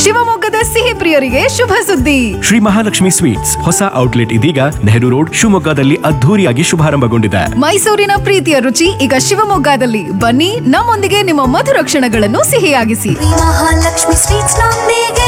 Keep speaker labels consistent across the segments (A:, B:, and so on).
A: ಶಿವಮೊಗ್ಗದ ಸಿಹಿ ಪ್ರಿಯರಿಗೆ ಶುಭ ಸುದ್ದಿ
B: ಶ್ರೀ ಮಹಾಲಕ್ಷ್ಮಿ ಸ್ವೀಟ್ಸ್ ಹೊಸ ಔಟ್ಲೆಟ್ ಇದೀಗ ನೆಹರು ರೋಡ್ ಶಿವಮೊಗ್ಗದಲ್ಲಿ ಅದ್ಧೂರಿಯಾಗಿ ಶುಭಾರಂಭಗೊಂಡಿದೆ
A: ಮೈಸೂರಿನ ಪ್ರೀತಿಯ ರುಚಿ ಈಗ ಶಿವಮೊಗ್ಗದಲ್ಲಿ ಬನ್ನಿ ನಮ್ಮೊಂದಿಗೆ ನಿಮ್ಮ ಮಧುರ ಕ್ಷಣಗಳನ್ನು ಸಿಹಿಯಾಗಿಸಿ
C: ಮಹಾಲಕ್ಷ್ಮಿ ಸ್ವೀಟ್ಸ್ ನೊಂದಿಗೆ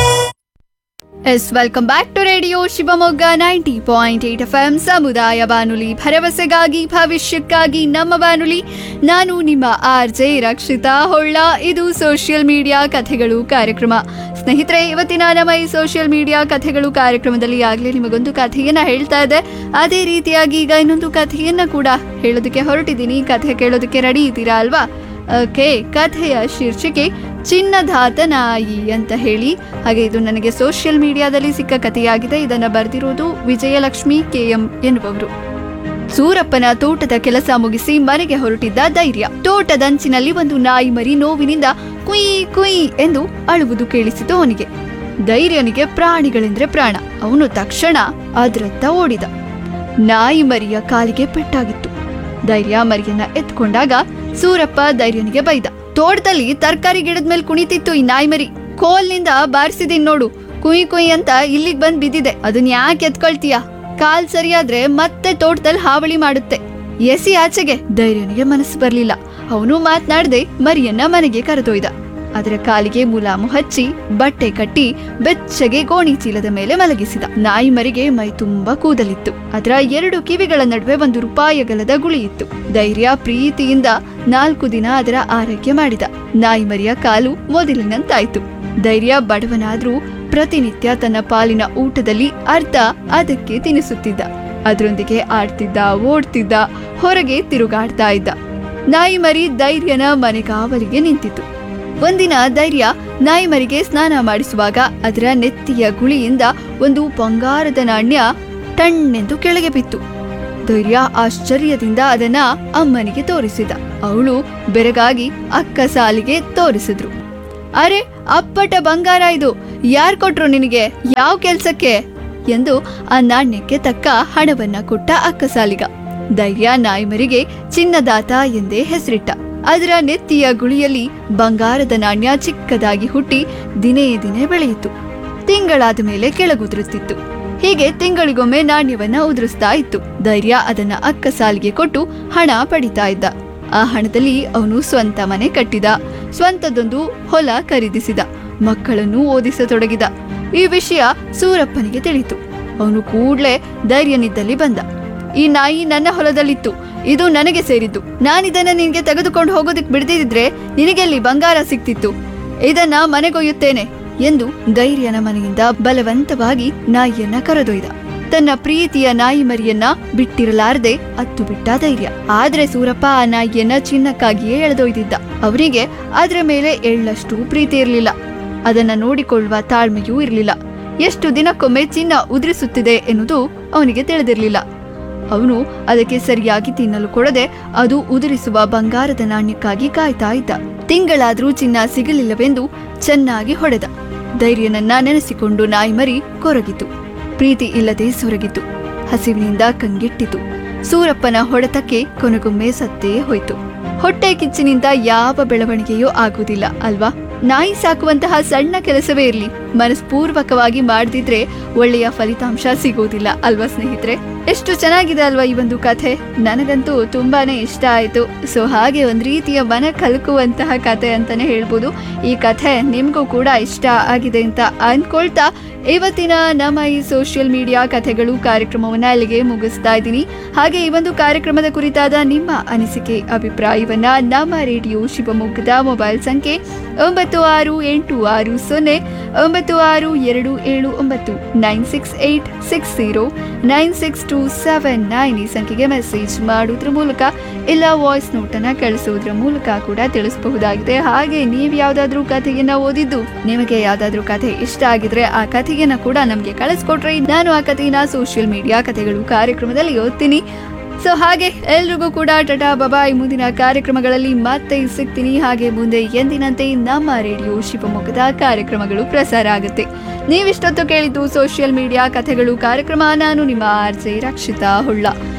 D: yes welcome back to radio Shivamogga ninety point eight F M ಸಮುದಾಯ ಬಾನುಲಿ ಭರವಸೆಗಾಗಿ ಭವಿಷ್ಯಕ್ಕಾಗಿ ನಮ್ಮ ಬಾನುಲಿ ನಾನು ನಿಮ್ಮ ಆರ್ ಜೆ ರಕ್ಷಿತಾ ಹೊಳ್ಳ ಇದು ಸೋಷಿಯಲ್ ಮೀಡಿಯಾ ಕಥೆಗಳು ಕಾರ್ಯಕ್ರಮ ಸ್ನೇಹಿತರೆ ಇವತ್ತಿನ ನಮ್ಮ ಈ ಸೋಷಿಯಲ್ ಮೀಡಿಯಾ ಕಥೆಗಳು ಕಾರ್ಯಕ್ರಮದಲ್ಲಿ ಆಗಲೇ ನಿಮಗೊಂದು ಕಥೆಯನ್ನ ಹೇಳ್ತಾ ಇದೆ ಅದೇ ರೀತಿಯಾಗಿ ಈಗ ಇನ್ನೊಂದು ಕಥೆಯನ್ನ ಕೂಡ ಹೇಳೋದಕ್ಕೆ ಹೊರಟಿದ್ದೀನಿ ಕಥೆ ಕೇಳೋದಕ್ಕೆ ರೆಡಿ ಇದ್ದೀರಾ ಅಲ್ವಾ ಓಕೆ ಕಥೆಯ ಶೀರ್ಷಿಕೆ ಚಿನ್ನದಾತ ನಾಯಿ ಅಂತ ಹೇಳಿ ಹಾಗೆ ಇದು ನನಗೆ ಸೋಷಿಯಲ್ ಮೀಡಿಯಾದಲ್ಲಿ ಸಿಕ್ಕ ಕಥೆಯಾಗಿದೆ ಇದನ್ನ ಬರೆದಿರುವುದು ವಿಜಯಲಕ್ಷ್ಮಿ ಕೆ ಎಂ ಎನ್ನುವವರು ಸೂರಪ್ಪನ ತೋಟದ ಕೆಲಸ ಮುಗಿಸಿ ಮನೆಗೆ ಹೊರಟಿದ್ದ ಧೈರ್ಯ ತೋಟದಂಚಿನಲ್ಲಿ ಒಂದು ನಾಯಿ ಮರಿ ನೋವಿನಿಂದ ಕುಯ್ ಕುಯ್ ಎಂದು ಅಳುವುದು ಕೇಳಿಸಿತು ಅವನಿಗೆ ಧೈರ್ಯನಿಗೆ ಪ್ರಾಣಿಗಳೆಂದ್ರೆ ಪ್ರಾಣ ಅವನು ತಕ್ಷಣ ಅದರತ್ತ ಓಡಿದ ನಾಯಿ ಮರಿಯ ಕಾಲಿಗೆ ಪೆಟ್ಟಾಗಿತ್ತು ಧೈರ್ಯ ಮರಿಯನ್ನ ಎತ್ಕೊಂಡಾಗ ಸೂರಪ್ಪ ಧೈರ್ಯನಿಗೆ ಬೈದ ತೋಟದಲ್ಲಿ ತರಕಾರಿ ಗಿಡದ ಮೇಲೆ ಕುಣಿತಿತ್ತು ಈ ನಾಯಿ ಮರಿ ಕೋಲ್ನಿಂದ ಬಾರಿಸಿದೀನಿ ನೋಡು ಕುಯ್ ಕುಯ್ ಅಂತ ಇಲ್ಲಿಗೆ ಬಂದ್ ಬಿದ್ದಿದೆ ಅದನ್ನ ಯಾಕೆ ಎತ್ಕೊಳ್ತೀಯ ಕಾಲ್ ಸರಿಯಾದ್ರೆ ಮತ್ತೆ ತೋಟದಲ್ಲಿ ಹಾವಳಿ ಮಾಡುತ್ತೆ ಎಸಿ ಆಚೆಗೆ ಧೈರ್ಯನಿಗೆ ಮನಸ್ಸು ಬರ್ಲಿಲ್ಲ ಅವನು ಮಾತನಾಡದೆ ಮರಿಯನ್ನ ಮನೆಗೆ ಕರೆದೊಯ್ದ ಅದರ ಕಾಲಿಗೆ ಮುಲಾಮು ಹಚ್ಚಿ ಬಟ್ಟೆ ಕಟ್ಟಿ ಬೆಚ್ಚಗೆ ಗೋಣಿ ಚೀಲದ ಮೇಲೆ ಮಲಗಿಸಿದ ನಾಯಿ ಮರಿಗೆ ಮೈ ತುಂಬಾ ಕೂದಲಿತ್ತು ಅದರ ಎರಡು ಕಿವಿಗಳ ನಡುವೆ ಒಂದು ರೂಪಾಯಗಲದ ಗುಳಿ ಇತ್ತು ಧೈರ್ಯ ಪ್ರೀತಿಯಿಂದ ನಾಲ್ಕು ದಿನ ಅದರ ಆರೈಕೆ ಮಾಡಿದ ನಾಯಿ ಮರಿಯ ಕಾಲು ಮೊದಲಿನಂತಾಯ್ತು ಧೈರ್ಯ ಬಡವನಾದ್ರೂ ಪ್ರತಿನಿತ್ಯ ತನ್ನ ಪಾಲಿನ ಊಟದಲ್ಲಿ ಅರ್ಧ ಅದಕ್ಕೆ ತಿನ್ನಿಸುತ್ತಿದ್ದ ಅದರೊಂದಿಗೆ ಆಡ್ತಿದ್ದ ಓಡ್ತಿದ್ದ ಹೊರಗೆ ತಿರುಗಾಡ್ತಾ ಇದ್ದ ನಾಯಿ ಮರಿ ಧೈರ್ಯನ ಮನೆಗಾವಲಿಗೆ ನಿಂತಿತು ಒಂದಿನ ಧೈರ್ಯ ನಾಯಿ ಮರಿಗೆ ಸ್ನಾನ ಮಾಡಿಸುವಾಗ ಅದರ ನೆತ್ತಿಯ ಗುಳಿಯಿಂದ ಒಂದು ಬಂಗಾರದ ನಾಣ್ಯ ಟಣ್ಣೆಂದು ಕೆಳಗೆ ಬಿತ್ತು ಧೈರ್ಯ ಆಶ್ಚರ್ಯದಿಂದ ಅದನ್ನ ಅಮ್ಮನಿಗೆ ತೋರಿಸಿದ ಅವಳು ಬೆರಗಾಗಿ ಅಕ್ಕ ಸಾಲಿಗೆ ತೋರಿಸಿದ್ರು ಅರೆ ಅಪ್ಪಟ ಬಂಗಾರ ಇದು ಯಾರ್ ಕೊಟ್ರು ನಿನಗೆ ಯಾವ ಕೆಲ್ಸಕ್ಕೆ ಎಂದು ಆ ನಾಣ್ಯಕ್ಕೆ ತಕ್ಕ ಹಣವನ್ನ ಕೊಟ್ಟ ಅಕ್ಕ ಸಾಲಿಗ ಧೈರ್ಯ ನಾಯಿಮರಿಗೆ ಚಿನ್ನದಾತ ಎಂದೇ ಹೆಸರಿಟ್ಟ ಅದರ ನೆತ್ತಿಯ ಗುಳಿಯಲ್ಲಿ ಬಂಗಾರದ ನಾಣ್ಯ ಚಿಕ್ಕದಾಗಿ ಹುಟ್ಟಿ ದಿನೇ ದಿನೇ ಬೆಳೆಯಿತು ತಿಂಗಳಾದ ಮೇಲೆ ಕೆಳಗುದುರುತ್ತಿತ್ತು ಹೀಗೆ ತಿಂಗಳಿಗೊಮ್ಮೆ ನಾಣ್ಯವನ್ನ ಉದುರಿಸ್ತಾ ಇತ್ತು ಧೈರ್ಯ ಅದನ್ನ ಅಕ್ಕ ಸಾಲಿಗೆ ಕೊಟ್ಟು ಹಣ ಪಡಿತಾ ಇದ್ದ ಆ ಹಣದಲ್ಲಿ ಅವನು ಸ್ವಂತ ಮನೆ ಕಟ್ಟಿದ ಸ್ವಂತದೊಂದು ಹೊಲ ಖರೀದಿಸಿದ ಮಕ್ಕಳನ್ನು ಓದಿಸತೊಡಗಿದ ಈ ವಿಷಯ ಸೂರಪ್ಪನಿಗೆ ತಿಳಿತು ಅವನು ಕೂಡ್ಲೆ ಧೈರ್ಯನಿದ್ದಲ್ಲಿ ಬಂದ ಈ ನಾಯಿ ನನ್ನ ಹೊಲದಲ್ಲಿತ್ತು ಇದು ನನಗೆ ಸೇರಿದ್ದು ನಾನಿದನ್ನ ನಿನಗೆ ತೆಗೆದುಕೊಂಡು ಹೋಗೋದಕ್ಕೆ ಬಿಡದಿದ್ರೆ ನಿನಗೆಲ್ಲಿ ಬಂಗಾರ ಸಿಕ್ತಿತ್ತು ಇದನ್ನ ಮನೆಗೊಯ್ಯುತ್ತೇನೆ ಎಂದು ಧೈರ್ಯನ ಮನೆಯಿಂದ ಬಲವಂತವಾಗಿ ನಾಯಿಯನ್ನ ಕರೆದೊಯ್ದ ತನ್ನ ಪ್ರೀತಿಯ ನಾಯಿ ಮರಿಯನ್ನ ಬಿಟ್ಟಿರಲಾರದೆ ಅತ್ತು ಬಿಟ್ಟ ಧೈರ್ಯ ಆದ್ರೆ ಸೂರಪ್ಪ ಆ ನಾಯಿಯನ್ನ ಚಿನ್ನಕ್ಕಾಗಿಯೇ ಎಳೆದೊಯ್ದಿದ್ದ ಅವನಿಗೆ ಅದರ ಮೇಲೆ ಎಳ್ಳಷ್ಟು ಪ್ರೀತಿ ಇರಲಿಲ್ಲ ಅದನ್ನ ನೋಡಿಕೊಳ್ಳುವ ತಾಳ್ಮೆಯೂ ಇರಲಿಲ್ಲ ಎಷ್ಟು ದಿನಕ್ಕೊಮ್ಮೆ ಚಿನ್ನ ಉದುರಿಸುತ್ತಿದೆ ಎನ್ನುವುದು ಅವನಿಗೆ ತಿಳಿದಿರಲಿಲ್ಲ ಅವನು ಅದಕ್ಕೆ ಸರಿಯಾಗಿ ತಿನ್ನಲು ಕೊಡದೆ ಅದು ಉದುರಿಸುವ ಬಂಗಾರದ ನಾಣ್ಯಕ್ಕಾಗಿ ಕಾಯ್ತಾ ಇದ್ದ ತಿಂಗಳಾದ್ರೂ ಚಿನ್ನ ಸಿಗಲಿಲ್ಲವೆಂದು ಚೆನ್ನಾಗಿ ಹೊಡೆದ ಧೈರ್ಯನನ್ನ ನೆನೆಸಿಕೊಂಡು ನಾಯಿ ಮರಿ ಕೊರಗಿತು ಪ್ರೀತಿ ಇಲ್ಲದೆ ಸೊರಗಿತು ಹಸಿವಿನಿಂದ ಕಂಗೆಟ್ಟಿತು ಸೂರಪ್ಪನ ಹೊಡೆತಕ್ಕೆ ಕೊನೆಗೊಮ್ಮೆ ಸತ್ತೇ ಹೋಯ್ತು ಹೊಟ್ಟೆ ಕಿಚ್ಚಿನಿಂದ ಯಾವ ಬೆಳವಣಿಗೆಯೂ ಆಗುವುದಿಲ್ಲ ಅಲ್ವಾ ನಾಯಿ ಸಾಕುವಂತಹ ಸಣ್ಣ ಕೆಲಸವೇ ಇರಲಿ ಮನಸ್ಪೂರ್ವಕವಾಗಿ ಮಾಡದಿದ್ರೆ ಒಳ್ಳೆಯ ಫಲಿತಾಂಶ ಸಿಗೋದಿಲ್ಲ ಅಲ್ವಾ ಸ್ನೇಹಿತರೆ ಎಷ್ಟು ಚೆನ್ನಾಗಿದೆ ಅಲ್ವಾ ಈ ಒಂದು ಕಥೆ ನನಗಂತೂ ತುಂಬಾನೇ ಇಷ್ಟ ಆಯ್ತು ಸೊ ಹಾಗೆ ಒಂದ್ ರೀತಿಯ ಮನ ಕಲ್ಕುವಂತಹ ಕಥೆ ಅಂತಾನೆ ಹೇಳ್ಬೋದು ಈ ಕಥೆ ನಿಮ್ಗೂ ಕೂಡ ಇಷ್ಟ ಆಗಿದೆ ಅಂತ ಅನ್ಕೊಳ್ತಾ ಇವತ್ತಿನ ನಮ್ಮ ಈ ಸೋಷಿಯಲ್ ಮೀಡಿಯಾ ಕಥೆಗಳು ಕಾರ್ಯಕ್ರಮವನ್ನ ಅಲ್ಲಿಗೆ ಮುಗಿಸ್ತಾ ಇದ್ದೀನಿ ಹಾಗೆ ಈ ಒಂದು ಕಾರ್ಯಕ್ರಮದ ಕುರಿತಾದ ನಿಮ್ಮ ಅನಿಸಿಕೆ ಅಭಿಪ್ರಾಯವನ್ನ ನಮ್ಮ ರೇಡಿಯೋ ಶಿವಮೊಗ್ಗದ ಮೊಬೈಲ್ ಸಂಖ್ಯೆ ಒಂಬತ್ತು ಆರು ಎಂಟು ಆರು ಸೊನ್ನೆ ಒಂಬತ್ತು ಆರು ಎರಡು ಏಳು ಒಂಬತ್ತು nine six eight six zero nine six two seven nine ಈ ಸಂಖ್ಯೆಗೆ ಮೆಸೇಜ್ ಮಾಡೋದ್ರ ಮೂಲಕ ಇಲ್ಲ ವಾಯ್ಸ್ ನೋಟನ್ನ ಕಳಿಸೋದ್ರ ಮೂಲಕ ಕೂಡ ತಿಳಿಸಬಹುದಾಗಿದೆ ಹಾಗೆ ನೀವು ಯಾವ್ದಾದ್ರೂ ಕಥೆಯನ್ನ ಓದಿದ್ದು ನಿಮಗೆ ಯಾವ್ದಾದ್ರೂ ಕಥೆ ಇಷ್ಟ ಆಗಿದ್ರೆ ಆ ಕಥೆಯನ್ನ ಕೂಡ ನಮಗೆ ಕಳಿಸ್ಕೊಟ್ರೆ ನಾನು ಆ ಕಥೆಯನ್ನ ಸೋಷಿಯಲ್ ಮೀಡಿಯಾ ಕಥೆಗಳು ಕಾರ್ಯಕ್ರಮದಲ್ಲಿ ಓದ್ತೀನಿ ಸೊ ಹಾಗೆ ಎಲ್ರಿಗೂ ಕೂಡ ಟಟಾ ಬಬಾಯ್ ಮುಂದಿನ ಕಾರ್ಯಕ್ರಮಗಳಲ್ಲಿ ಮತ್ತೆ ಸಿಗ್ತೀನಿ ಹಾಗೆ ಮುಂದೆ ಎಂದಿನಂತೆ ನಮ್ಮ ರೇಡಿಯೋ ಶಿವಮೊಗ್ಗದ ಕಾರ್ಯಕ್ರಮಗಳು ಪ್ರಸಾರ ಆಗುತ್ತೆ ನೀವಿಷ್ಟೊತ್ತು ಕೇಳಿದ್ದು ಸೋಷಿಯಲ್ ಮೀಡಿಯಾ ಕಥೆಗಳು ಕಾರ್ಯಕ್ರಮ ನಾನು ನಿಮ್ಮ ಆರ್ ಜೆ ರಕ್ಷಿತಾ ಹೊಳ್ಳ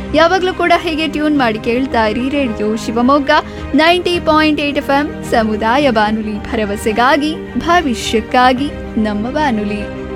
D: ಯಾವಾಗಲೂ ಕೂಡ ಹೇಗೆ ಟ್ಯೂನ್ ಮಾಡಿ ಕೇಳ್ತಾ ಇರಿ radio Shivamogga ninety point eight F M ಸಮುದಾಯ ಬಾನುಲಿ ಭರವಸೆಗಾಗಿ ಭವಿಷ್ಯಕ್ಕಾಗಿ ನಮ್ಮ ಬಾನುಲಿ